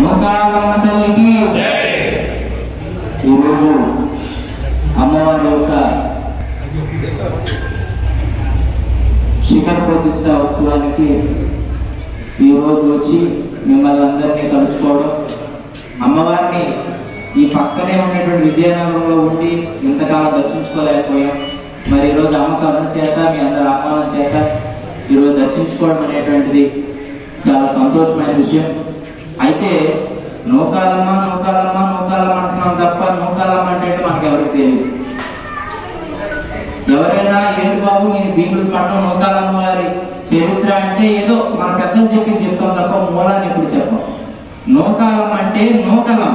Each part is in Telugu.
నూకాలమ్మ తల్లికి ఈరోజు అమ్మవారి యొక్క శిఖర ప్రతిష్ట ఉత్సవానికి ఈరోజు వచ్చి మిమ్మల్ని అందరినీ కలుసుకోవడం అమ్మవారిని ఈ పక్కనే ఉన్నటువంటి విజయనగరంలో ఉండి ఇంతకాలం దర్శించుకోలేకపోయాం మరి ఈరోజు అమ్మ కరుణ చేత మీ అందరి ఆహ్వానం చేత ఈరోజు దర్శించుకోవడం అనేటువంటిది చాలా సంతోషమైన విషయం అయితే నూకాలమ్మ నూకాలమ్మ నూకాలమ్మ అంటున్నాం తప్ప నూకాలమ్మ అంటే ఏంటో మనకు ఎవరికి తెలియదు ఎవరైనా ఏంటి బాబు ఇది భీముడు పట్టణం నూకాలమ్మ వారి చరిత్ర అంటే ఏదో మన పెద్దలు చెప్పి చెప్తాం తప్ప మూలాన్ని ఎప్పుడు చెప్పం నూకాలం అంటే నూకలం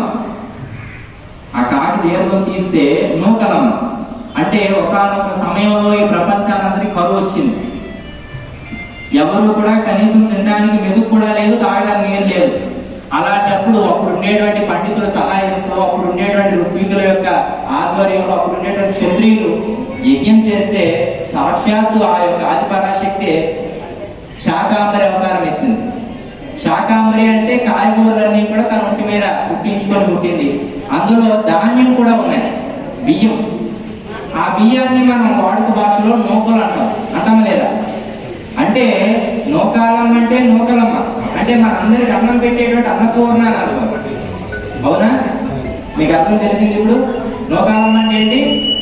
ఆ కాకి దీర్ఘం తీస్తే నూకలం అంటే ఒకానొక సమయంలో ఈ ప్రపంచానందరికి కరువు వచ్చింది ఎవరు కూడా కనీసం తినడానికి మెతుకు కూడా లేదు తాగడానికి నీరు లేదు అలాంటప్పుడు అప్పుడు ఉండేటువంటి పండితుల సహాయంతో అప్పుడు ఉండేటువంటి ఋత్వికుల యొక్క ఆధ్వర్యంలో అప్పుడు ఉండేటువంటి క్షత్రియులు యజ్ఞం చేస్తే సాక్షాత్తు ఆ యొక్క ఆదిపరాశక్తి శాకాంబరి అవతారం ఎత్తింది శాకాంబరి అంటే కాయగూరలన్నీ కూడా తన ఒంటి మీద పుట్టించుకొని పుట్టింది అందులో ధాన్యం కూడా ఉన్నాయి బియ్యం ఆ బియ్యాన్ని మనం వాడుక భాషలో నూకలు అంటాం అంటాం లేదా అంటే నూకాలమ్మ అంటే నూకలమ్మ అంటే మన అందరికి అన్నం పెట్టేటువంటి అన్నపూర్ణ అని అర్థం అవునా మీకు అర్థం తెలిసింది ఇప్పుడు నూకాలమ్మ అంటే ఏంటి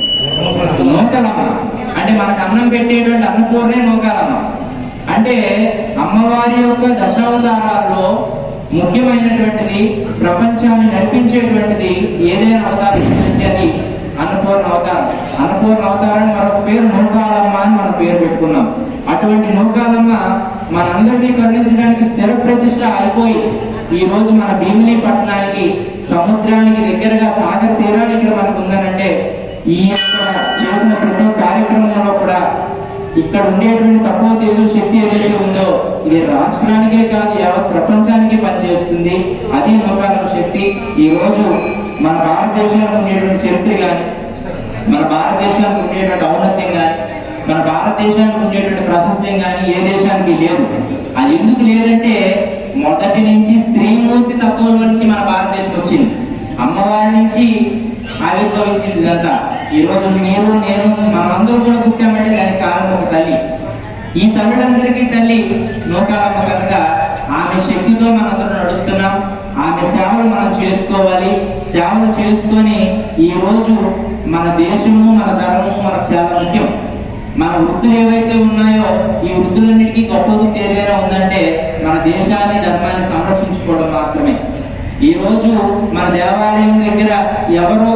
నూకలమ్మ అంటే మనకు అన్నం పెట్టేటువంటి అన్నపూర్ణే నూకాలమ్మ అంటే అమ్మవారి యొక్క దశావతారాల్లో ముఖ్యమైనటువంటిది ప్రపంచాన్ని నడిపించేటువంటిది ఏదైనా అవతారం ఉందంటే అది అన్నపూర్ణ అవతారం అన్నపూర్ణ అవతారాన్ని మరొక పేరు నూకాలమ్మ అని మనం పేరు పెట్టుకున్నాం అటువంటి నూకాలమ్మ మనందరినీ కరుణించడానికి స్థిర ప్రతిష్ట అయిపోయి ఈ రోజు మన భీమిలి పట్టణానికి సముద్రానికి దగ్గరగా సాగర్ తీరానికి ఇక్కడ మనకు ఉందనంటే ఈ యొక్క చేసిన ప్రతి కార్యక్రమంలో కూడా ఇక్కడ ఉండేటువంటి తక్కువ తేజో శక్తి ఏదైతే ఉందో ఇది రాష్ట్రానికే కాదు యావత్ ప్రపంచానికి పనిచేస్తుంది అది నూకాల శక్తి ఈ రోజు మన భారతదేశంలో ఉండేటువంటి చరిత్ర కానీ మన భారతదేశానికి ఉండేటువంటి ఔన్నత్యం కానీ మన భారతదేశానికి ఉండేటువంటి ప్రాశస్త్యం కానీ ఏ దేశానికి లేదు అది ఎందుకు లేదంటే మొదటి నుంచి స్త్రీమూర్తి తత్వంలో నుంచి మన భారతదేశం వచ్చింది అమ్మవారి నుంచి ఆవిర్భవించింది ఇదంతా ఈ రోజు మీరు నేను మనమందరూ కూడా పుట్టామంటే దానికి కారణం ఒక తల్లి ఈ తల్లులందరికీ తల్లి నూకాలమ్మ కనుక ఆమె శక్తితో మనందరం నడుస్తున్నాం ఆమె సేవలు మనం చేసుకోవాలి సేవలు చేసుకొని ఈ రోజు మన దేశము మన ధర్మము మనకు చాలా ముఖ్యం మన వృత్తులు ఏవైతే ఉన్నాయో ఈ వృత్తులన్నిటికీ గొప్ప వృత్తి ఏదైనా ఉందంటే మన దేశాన్ని ధర్మాన్ని సంరక్షించుకోవడం మాత్రమే ఈ రోజు మన దేవాలయం దగ్గర ఎవరో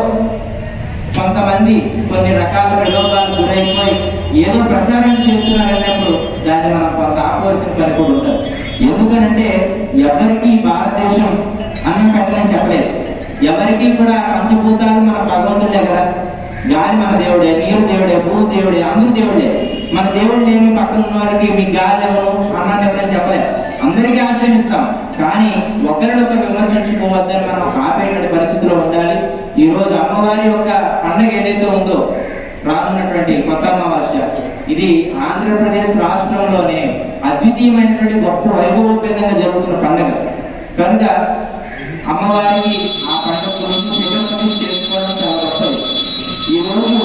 కొంతమంది కొన్ని రకాల ప్రలోభాలు గురైపోయి ఏదో ప్రచారం చేస్తున్నారన్నప్పుడు దాన్ని మనం కొంత ఆపవలసిన పని కూడా ఉంటుంది ఎందుకనంటే ఎవరికి భారతదేశం అన్నం పెట్టని చెప్పలేదు ఎవరికి కూడా పంచభూతాలు మన భగవంతుడే కదా గాలి మన దేవుడే నీరు దేవుడే భూ దేవుడే అందరూ దేవుడే మన దేవుడు ఏమి పక్కన ఉన్న వారికి మీ గాలి ఎవరు అన్నాన్ని ఎవరైనా చెప్పలేదు అందరికీ ఆశ్రయిస్తాం కానీ ఒకరినొకరు విమర్శించుకోవద్దని మనం ఆపేటువంటి పరిస్థితిలో ఉండాలి ఈ రోజు అమ్మవారి యొక్క పండగ ఏదైతే ఉందో రానున్నటువంటి కొత్త అమావాస్య ఇది ఆంధ్రప్రదేశ్ రాష్ట్రంలోనే అద్వితీయమైనటువంటి గొప్ప వైభవోపేతంగా జరుగుతున్న పండగ కనుక అమ్మవారికి ఆ పండుగ గురించి శిఖర ప్రతిష్ఠ చేసుకోవడం చాలా గొప్పది ఈ రోజు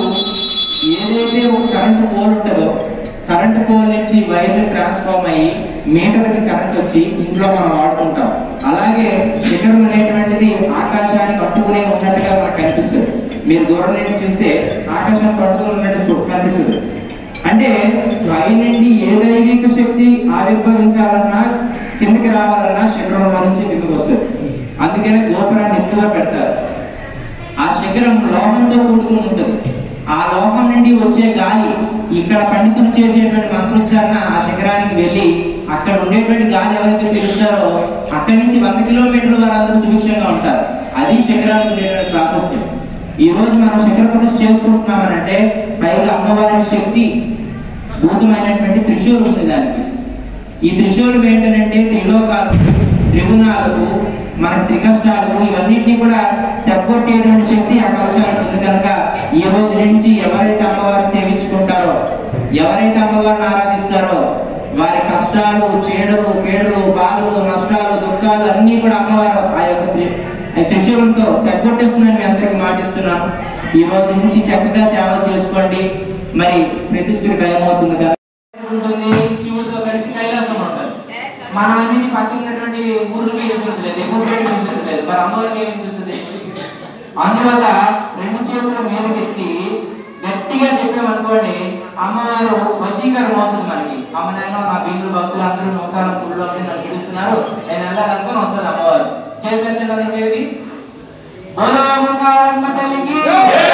ఏదైతే ఒక కరెంటు పోల్ ఉంటుందో కరెంటు పోల్ నుంచి వైర్లు ట్రాన్స్ఫార్మ్ అయ్యి మీటర్కి కరెంట్ వచ్చి ఇంట్లో మనం వాడుకుంటాం అలాగే శిఖరం అనేటువంటిది ఆకాశానికి అట్టుకునే ఉన్నట్టుగా మనకు కనిపిస్తుంది మీరు దూరం నుండి చూస్తే ఆకాశం పట్టుకుని ఉన్నట్టు చూ కనిపిస్తుంది అంటే పై నుండి ఏ దైవిక శక్తి ఆవిర్భవించాలన్నా కిందకి రావాలన్నా శిఖరంలో నుంచి కిందకి వస్తుంది అందుకనే గోపురాన్ని ఎత్తుగా పెడతారు ఆ శిఖరం లోహంతో కూడుకుని ఉంటుంది ఆ లోహం నుండి వచ్చే గాలి ఇక్కడ పండితులు చేసేటువంటి మంత్రోచ్చారణ ఆ శిఖరానికి వెళ్ళి అక్కడ ఉండేటువంటి గాలి ఎవరైతే పిలుస్తారో అక్కడి నుంచి వంద కిలోమీటర్ల వారందరూ సుభిక్షంగా ఉంటారు అది శిఖరానికి ఉండేటువంటి ప్రాశస్త్యం ఈ రోజు మనం శిఖర ప్రతిష్ఠ చేసుకుంటున్నామనంటే పైగా అమ్మవారి శక్తి భూతమైనటువంటి త్రిశూలం ఉంది దానికి ఈ త్రిశూలం ఏంటంటే త్రిలోకాలు త్రిగుణాలకు మన త్రికష్టాలకు ఇవన్నిటిని కూడా తెగ్గొట్టేటువంటి శక్తి ఆ కలశానికి ఉంది కనుక ఈ రోజు నుంచి ఎవరైతే అమ్మవారిని సేవించుకుంటారో ఎవరైతే అమ్మవారిని ఆరాధిస్తారో వారి కష్టాలు చేడులు పేడులు బాధలు నష్టాలు దుఃఖాలు దుష్టాలు అన్ని కూడా అమ్మవారు ఆ యొక్క త్రి- ఆ త్రిశూలంతో తగ్గొట్టేస్తుందని మీ అందరికి మాటిస్తున్నాను ఈ రోజు నుంచి చక్కగా సేవ చేసుకోండి మరి ప్రతిష్ఠకి టైం అవుతుంది కదా ఉంటుంది శివుడితో కలిసి కైలాసం ఉంటుంది మనం అనేది పక్కన ఉన్నటువంటి ఊర్లకి వినిపించలేదు ఎగురుకి వినిపించలేదు మరి అమ్మవారికి ఏం వినిపిస్తుంది అందువల్ల రెండు చేతుల మీదకెత్తి గట్టిగా చెప్పామనుకోండి అమ్మవారు వశీకరం అవుతుంది మనకి అమ్మ నాయన నా వీళ్ళు భక్తులు అందరూ నూకాలం గుడిలో ఉండి నన్ను పిలుస్తున్నారు నేను వెళ్ళాలనుకుని వస్తుంది అమ్మవారు చేతండి ఏది బోలో ఓంకారమ్మ తల్లికి